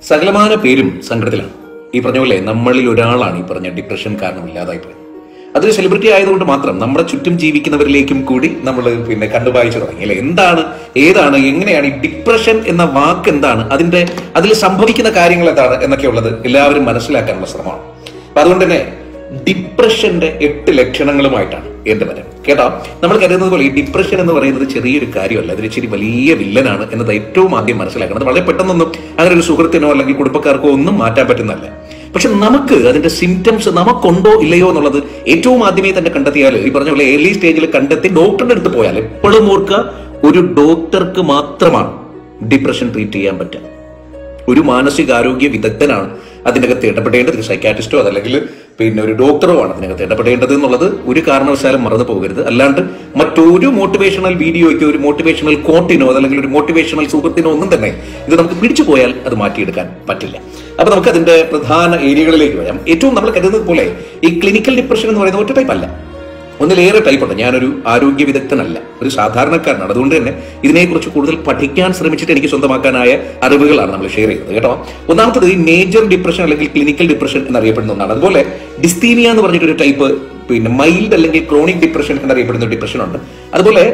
സകലമാന പേരും സങ്കടത്തിലാണ് ഈ പറഞ്ഞ പോലെ നമ്മളിൽ ഒരാളാണ് ഈ പറഞ്ഞ ഡിപ്രഷൻ കാരണം ഇല്ലാതായി പോയത് അതൊരു സെലിബ്രിറ്റി ആയതുകൊണ്ട് മാത്രം നമ്മുടെ ചുറ്റും ജീവിക്കുന്നവരിലേക്കും കൂടി നമ്മൾ പിന്നെ കണ്ടുപായിച്ചു തുടങ്ങി അല്ലെ എന്താണ് ഏതാണ് എങ്ങനെയാണ് ഈ ഡിപ്രഷൻ എന്ന വാക്ക് എന്താണ് അതിന്റെ അതിൽ സംഭവിക്കുന്ന കാര്യങ്ങൾ എന്താണ് എന്നൊക്കെ ഉള്ളത് എല്ലാവരും മനസ്സിലാക്കാനുള്ള ശ്രമമാണ് അപ്പൊ അതുകൊണ്ട് തന്നെ ഡിപ്രഷന്റെ എട്ട് ലക്ഷണങ്ങളുമായിട്ടാണ് എന്റെ വരം കേട്ടോ നമ്മൾ കരുതുന്നത് പോലെ ഈ ഡിപ്രഷൻ എന്ന് പറയുന്നത് ചെറിയൊരു കാര്യമല്ല അതൊരു ഇച്ചിരി വലിയ വില്ലനാണ് എന്നത് ഏറ്റവും ആദ്യം മനസ്സിലാക്കണം അത് വളരെ പെട്ടെന്നൊന്നും അങ്ങനെ ഒരു സുഹൃത്തിനോ അല്ലെങ്കിൽ കുടുംബക്കാർക്കോ ഒന്നും മാറ്റാൻ പറ്റുന്നതല്ല പക്ഷെ നമുക്ക് അതിന്റെ സിംറ്റംസ് നമുക്കുണ്ടോ ഇല്ലയോ എന്നുള്ളത് ഏറ്റവും ആദ്യമേ തന്നെ കണ്ടെത്തിയാൽ ഈ പറഞ്ഞ പോലെ ഏർലി സ്റ്റേജിൽ കണ്ടെത്തി ഡോക്ടറുടെ അടുത്ത് പോയാൽ എപ്പോഴും ഓർക്കുക ഒരു ഡോക്ടർക്ക് മാത്രമാണ് ഡിപ്രഷൻ ട്രീറ്റ് ചെയ്യാൻ പറ്റുക ഒരു മാനസികാരോഗ്യ വിദഗ്ധനാണ് അതിനകത്ത് ഇടപെടേണ്ടത് ഒരു സൈക്കാട്രിസ്റ്റോ അതല്ലെങ്കിൽ പിന്നെ ഒരു ഡോക്ടറോ ആണ് അതിനകത്ത് ഇടപെടേണ്ടത് എന്നുള്ളത് ഒരു കാരണവശാലും മറന്നു പോകരുത് അല്ലാണ്ട് മറ്റൊരു മോട്ടിവേഷണൽ വീഡിയോയ്ക്കോ ഒരു മോട്ടിവേഷണൽ കോട്ടിനോ അതല്ലെങ്കിൽ ഒരു മോട്ടിവേഷണൽ സുഹൃത്തിനോ ഒന്നും തന്നെ ഇത് നമുക്ക് പിടിച്ചു പോയാൽ അത് മാറ്റിയെടുക്കാൻ പറ്റില്ല അപ്പൊ നമുക്ക് അതിന്റെ പ്രധാന ഏരിയകളിലേക്ക് വരാം ഏറ്റവും നമ്മൾ കരുതുന്നത് പോലെ ഈ ക്ലിനിക്കൽ ഡിപ്രഷൻ എന്ന് പറയുന്നത് ഒറ്റ ടൈപ്പ് അല്ല ഒന്നിലേറെ ടൈപ്പ് ഉണ്ട് ഞാനൊരു ആരോഗ്യ വിദഗ്ധനല്ല ഒരു സാധാരണക്കാരനാണ് അതുകൊണ്ട് തന്നെ ഇതിനെക്കുറിച്ച് കൂടുതൽ പഠിക്കാൻ ശ്രമിച്ചിട്ട് എനിക്ക് സ്വന്തമാക്കാനായ അറിവുകളാണ് നമ്മൾ ഷെയർ ചെയ്യുന്നത് കേട്ടോ ഒന്നാമത്തത് ഈ മേജർ ഡിപ്രഷൻ അല്ലെങ്കിൽ ക്ലിനിക്കൽ ഡിപ്രഷൻ എന്നറിയപ്പെടുന്ന ഒന്നാണ് അതുപോലെ ഡിസ്തീനിയ എന്ന് പറഞ്ഞിട്ടൊരു ടൈപ്പ് പിന്നെ മൈൽഡ് അല്ലെങ്കിൽ ക്രോണിക് ഡിപ്രഷൻ എന്നറിയപ്പെടുന്ന ഡിപ്രഷൻ ഉണ്ട് അതുപോലെ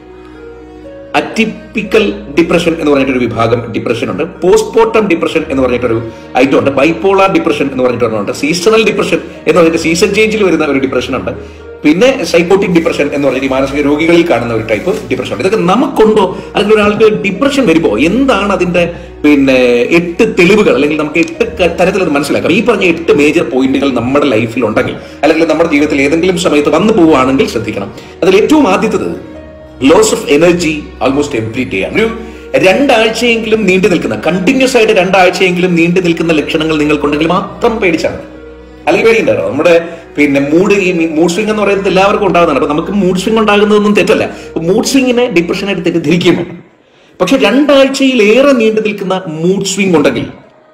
അറ്റിപ്പിക്കൽ ഡിപ്രഷൻ എന്ന് പറഞ്ഞിട്ടൊരു വിഭാഗം ഡിപ്രഷൻ ഉണ്ട് പോസ്റ്റ്മോർട്ടം ഡിപ്രഷൻ എന്ന് പറഞ്ഞിട്ടൊരു ഐറ്റം ഉണ്ട് ബൈപ്പോളാർ ഡിപ്രഷൻ എന്ന് പറഞ്ഞിട്ടൊരെണ്ണമുണ്ട് സീസണൽ ഡിപ്രഷൻ എന്ന് പറഞ്ഞിട്ട് സീസൺ ചേഞ്ചിൽ വരുന്ന ഒരു ഡിപ്രഷൻ ഉണ്ട് പിന്നെ സൈക്കോട്ടിക് ഡിപ്രഷൻ എന്ന് പറഞ്ഞിട്ട് ഈ മാനസിക രോഗികളിൽ കാണുന്ന ഒരു ടൈപ്പ് ഡിപ്രഷൻ ഉണ്ട് ഇതൊക്കെ നമുക്കുണ്ടോ അല്ലെങ്കിൽ ഒരാൾക്ക് ഡിപ്രഷൻ വരുമ്പോൾ എന്താണ് അതിന്റെ പിന്നെ എട്ട് തെളിവുകൾ അല്ലെങ്കിൽ നമുക്ക് എട്ട് ക- തരത്തിൽ അത് മനസ്സിലാക്കാം ഈ പറഞ്ഞ എട്ട് മേജർ പോയിന്റുകൾ നമ്മുടെ ലൈഫിൽ ഉണ്ടെങ്കിൽ അല്ലെങ്കിൽ നമ്മുടെ ജീവിതത്തിൽ ഏതെങ്കിലും സമയത്ത് വന്നു പോവുകയാണെങ്കിൽ ശ്രദ്ധിക്കണം അതിൽ ഏറ്റവും ആദ്യത്തത് loss of energy almost every day ആണ് ഒരു രണ്ടാഴ്ചയെങ്കിലും നീണ്ടു നിൽക്കുന്ന കണ്ടിന്യൂസ് ആയിട്ട് രണ്ടാഴ്ചയെങ്കിലും നീണ്ടു നിൽക്കുന്ന ലക്ഷണങ്ങൾ നിങ്ങൾക്കുണ്ടെങ്കിൽ മാത്രം പേടിച്ചാണ് മതി. അല്ലെങ്കിൽ പേടിയുണ്ടായിരുന്നു നമ്മുടെ പിന്നെ മൂഡ് ഈ മൂഡ് സ്വിംഗ് എന്ന് പറയുന്നത് എല്ലാവർക്കും ഉണ്ടാകുന്നതാണ് അപ്പൊ നമുക്ക് മൂഡ് സ്വിംഗ് ഉണ്ടാകുന്നതൊന്നും തെറ്റല്ല മൂഡ് സ്വിങ്ങിനെ ഡിപ്രഷനായിട്ട് തെറ്റിദ്ധരിക്കുകയും വേണം പക്ഷെ രണ്ടാഴ്ചയിലേറെ നീണ്ടു നിൽക്കുന്ന മൂഡ് സ്വിംഗ് ഉണ്ടെങ്കിൽ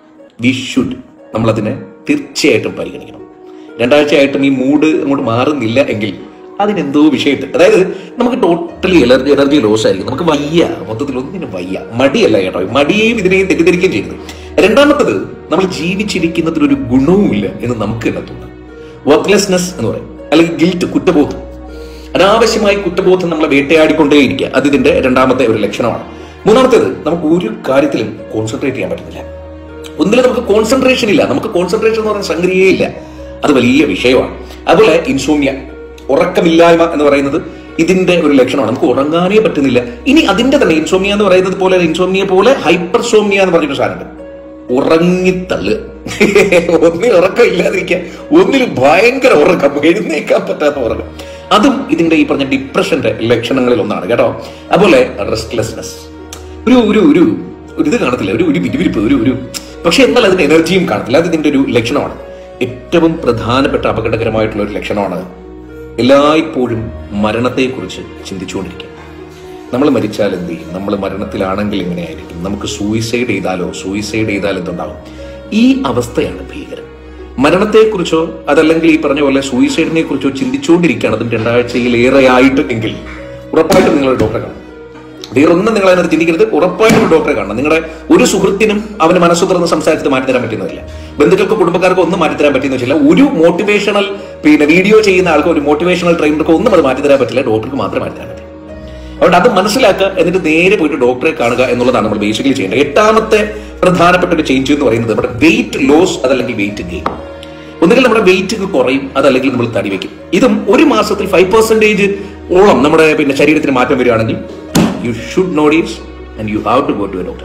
വി ഷുഡ് നമ്മൾ അതിനെ തീർച്ചയായിട്ടും പരിഗണിക്കണം രണ്ടാഴ്ചയായിട്ടും ഈ മൂഡ് അങ്ങോട്ട് മാറുന്നില്ല എങ്കിൽ അതിനെന്തോ വിഷയമുണ്ട് അതായത് നമുക്ക് ടോട്ടലി എനർജി എനർജി ലോസ് ആയിരിക്കും നമുക്ക് വയ്യ മൊത്തത്തിൽ ഒന്നിനും വയ്യ മടിയല്ല കേട്ടോ മടിയെയും ഇതിനെയും തെറ്റിദ്ധരിക്കുകയും ചെയ്യുന്നത് രണ്ടാമത്തത് നമ്മൾ ജീവിച്ചിരിക്കുന്നതിൽ ഒരു ഗുണവുമില്ല എന്ന് നമുക്ക് തന്നെ തോന്നുന്നു വർക്ക്ലെസ്നെസ് എന്ന് പറയും അല്ലെങ്കിൽ ഗിൽറ്റ് കുറ്റബോധം അനാവശ്യമായി കുറ്റബോധം നമ്മളെ വേട്ടയാടിക്കൊണ്ടേയിരിക്കുക അത് ഇതിന്റെ രണ്ടാമത്തെ ഒരു ലക്ഷണമാണ് മൂന്നാമത്തേത് നമുക്ക് ഒരു കാര്യത്തിലും കോൺസെൻട്രേറ്റ് ചെയ്യാൻ പറ്റുന്നില്ല ഒന്നിലും നമുക്ക് കോൺസെൻട്രേഷൻ ഇല്ല നമുക്ക് കോൺസെൻട്രേഷൻ എന്ന് പറയുന്ന സംഗതിയേ ഇല്ല അത് വലിയ വിഷയമാണ് അതുപോലെ ഇൻസോമിയ ഉറക്കമില്ലായ്മ എന്ന് പറയുന്നത് ഇതിന്റെ ഒരു ലക്ഷണമാണ് നമുക്ക് ഉറങ്ങാനേ പറ്റുന്നില്ല ഇനി അതിന്റെ തന്നെ ഇൻസോമിയ എന്ന് പറയുന്നത് പോലെ ഇൻസോമിയ പോലെ ഹൈപ്പർസോമിയ എന്ന് പറഞ്ഞൊരു സാധനമുണ്ട് ഉറങ്ങിത്തള്ളുക ഒന്നിൽ ഉറക്കം ഇല്ലാതിരിക്കുക ഒന്നിൽ ഭയങ്കര ഉറക്കം എഴുന്നേക്കാൻ പറ്റാത്ത ഉറക്കം അതും ഇതിന്റെ ഈ പറഞ്ഞ ഡിപ്രഷന്റെ ലക്ഷണങ്ങളിൽ ഒന്നാണ് കേട്ടോ അതുപോലെ റെസ്റ്റ്ലെസ്നെസ് ഒരു ഒരു ഒരു ഒരു ഇത് കാണത്തില്ല ഒരു ഒരു വിരിവിരിപ്പ് ഒരു ഒരു പക്ഷെ എന്നാൽ അതിന് എനർജിയും കാണത്തില്ല അത് ഇതിന്റെ ഒരു ലക്ഷണമാണ് ഏറ്റവും പ്രധാനപ്പെട്ട അപകടകരമായിട്ടുള്ള ഒരു ലക്ഷണമാണ് എല്ലായ്പ്പോഴും മരണത്തെക്കുറിച്ച് ചിന്തിച്ചുകൊണ്ടിരിക്കുക നമ്മൾ മരിച്ചാൽ എന്ത് ചെയ്യും നമ്മൾ മരണത്തിലാണെങ്കിൽ എങ്ങനെയായിരിക്കും നമുക്ക് സൂയിസൈഡ് ചെയ്താലോ സൂയിസൈഡ് ചെയ്താൽ എന്തുണ്ടാവും ഈ അവസ്ഥയാണ് ഭീകരം മരണത്തെക്കുറിച്ചോ അതല്ലെങ്കിൽ ഈ പറഞ്ഞ പോലെ സൂയിസൈഡിനെ കുറിച്ചോ ചിന്തിച്ചുകൊണ്ടിരിക്കുകയാണ് അതും രണ്ടാഴ്ചയിലേറെയായിട്ട് എങ്കിൽ ഉറപ്പായിട്ടും നിങ്ങൾ ഡോക്ടറെ കാണും വേറൊന്നും നിങ്ങൾ അതിനകത്ത് ചിന്തിക്കരുത് ഉറപ്പായിട്ടും ഒരു ഡോക്ടറെ കാണണം നിങ്ങളുടെ ഒരു സുഹൃത്തിനും അവന് മനസ്സ് തുറന്ന് സംസാരിച്ചത് മാറ്റിത്തരാൻ പറ്റുന്നതില്ല ബന്ധുക്കൾക്കോ കുടുംബക്കാർക്കോ ഒന്നും മാറ്റിത്തരാൻ പറ്റുന്ന വെച്ചില്ല ഒരു മോട്ടിവേഷണൽ പിന്നെ വീഡിയോ ചെയ്യുന്ന ആൾക്കോ ഒരു മോട്ടിവേഷണൽ ട്രെയിനർക്കോ ഒന്നും അത് മാറ്റിത്തരാൻ പറ്റില്ല ഡോക്ടർക്ക് മാത്രമേ മാറ്റിത്തരാൻ പറ്റൂ അതുകൊണ്ട് അത് മനസ്സിലാക്കുക എന്നിട്ട് നേരെ പോയിട്ട് ഡോക്ടറെ കാണുക എന്നുള്ളതാണ് നമ്മൾ ബേസിക്കലി ചെയ്യേണ്ടത് എട്ടാമത്തെ പ്രധാനപ്പെട്ട ഒരു ചേഞ്ച് എന്ന് പറയുന്നത് നമ്മുടെ വെയിറ്റ് ലോസ് അതല്ലെങ്കിൽ വെയിറ്റ് ഗെയിൻ ഒന്നുകിൽ നമ്മുടെ വെയിറ്റ് കുറയും അതല്ലെങ്കിൽ നമ്മൾ തടി വെക്കും ഇതും ഒരു മാസത്തിൽ ഫൈവ് പെർസെന്റേജ് ഓളം നമ്മുടെ പിന്നെ ശരീരത്തിന് മാറ്റം വരികയാണെങ്കിൽ you should notice and you have to go to a doctor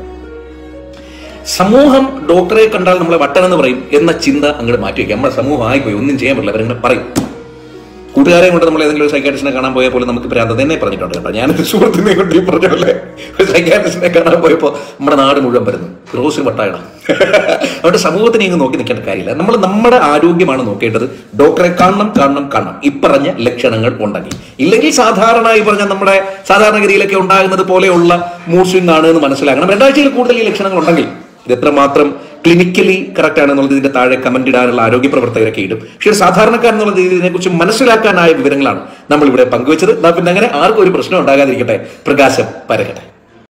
സമൂഹം ഡോക്ടറെ കണ്ടാൽ നമ്മളെ വട്ടനെന്ന് പറയും എന്ന ചിന്ത അങ്ങോട്ട് മാറ്റി വയ്ക്കുക നമ്മുടെ സമൂഹം ആയിപ്പോയി ഒന്നും ചെയ്യാൻ പറ്റില്ല അവരങ്ങനെ പറയും കൂട്ടുകാരെ കൊണ്ട് നമ്മൾ ഏതെങ്കിലും ഒരു സൈക്കാട്രിസ്റ്റിനെ കാണാൻ പോയ പോലെ നമുക്ക് ഭ്രാന്ത് തന്നെ പറഞ്ഞിട്ടുണ്ട് കേട്ടോ ഞാനൊരു സുഹൃത്തിനെ കൊണ്ട് ഈ പറഞ്ഞ പോലെ ഒരു സൈക്കാട്രിസ്റ്റിനെ കാണാൻ പോയപ്പോൾ നമ്മുടെ നാട് മുഴുവൻ വരുന്നു ക്രോസിന് വട്ടായണം അതുകൊണ്ട് സമൂഹത്തിനെ ഇങ്ങ് നോക്കി നിൽക്കേണ്ട കാര്യമില്ല നമ്മൾ നമ്മുടെ ആരോഗ്യമാണ് നോക്കേണ്ടത് ഡോക്ടറെ കാണണം കാണണം കാണണം ഇപ്പറഞ്ഞ ലക്ഷണങ്ങൾ ഉണ്ടെങ്കിൽ ഇല്ലെങ്കിൽ സാധാരണ ഈ പറഞ്ഞ നമ്മുടെ സാധാരണഗതിയിലൊക്കെ ഉണ്ടാകുന്നത് പോലെയുള്ള മൂഡ് സ്വിംഗ് ആണ് എന്ന് മനസ്സിലാക്കണം രണ്ടാഴ്ചയിൽ കൂടുതൽ ഈ ലക്ഷണങ്ങൾ ഉണ്ടെങ്കിൽ ഇത് എത്രമാത്രം ക്ലിനിക്കലി കറക്റ്റ് ആണെന്നുള്ളത് ഇതിന്റെ താഴെ കമന്റ് ഇടാനുള്ള ആരോഗ്യ പ്രവർത്തകരൊക്കെ ഇടും പക്ഷേ ഒരു സാധാരണക്കാരൻ എന്നുള്ള രീതിയിൽ ഇതിനെക്കുറിച്ച് മനസ്സിലാക്കാനായ വിവരങ്ങളാണ് നമ്മൾ ഇവിടെ പങ്കുവച്ചത് എന്നാ പിന്നെ അങ്ങനെ ആർക്കും ഒരു പ്രശ്നം ഉണ്ടാകാതിരിക്കട്ടെ പ്രകാശം പരകട്ടെ